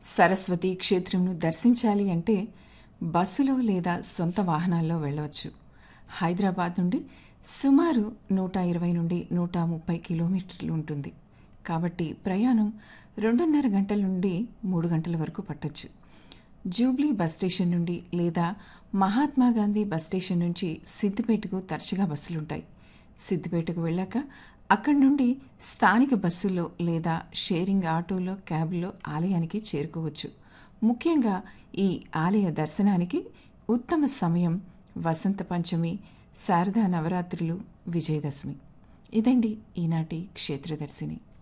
సరస్వతి క్షేత్రంను దర్శించాలి అంటే బస్సులో లేదా సొంత వాహనాల్లో వెళ్ళవచ్చు హైదరాబాద్ నుండి సుమారు నూట ఇరవై నుండి నూట ముప్పై కిలోమీటర్లు ఉంటుంది కాబట్టి ప్రయాణం రెండున్నర గంటల నుండి మూడు గంటల వరకు పట్టొచ్చు జూబ్లీ బస్ స్టేషన్ నుండి లేదా మహాత్మా గాంధీ బస్ స్టేషన్ నుంచి సిద్దిపేటకు తరచుగా బస్సులుంటాయి సిద్దిపేటకు వెళ్ళాక అక్కడి నుండి స్థానిక బస్సుల్లో లేదా షేరింగ్ ఆటోలో క్యాబ్లో ఆలయానికి చేరుకోవచ్చు ముఖ్యంగా ఈ ఆలయ దర్శనానికి ఉత్తమ సమయం వసంత పంచమి శారదా నవరాత్రులు విజయదశమి ఇదండి ఈనాటి క్షేత్రదర్శిని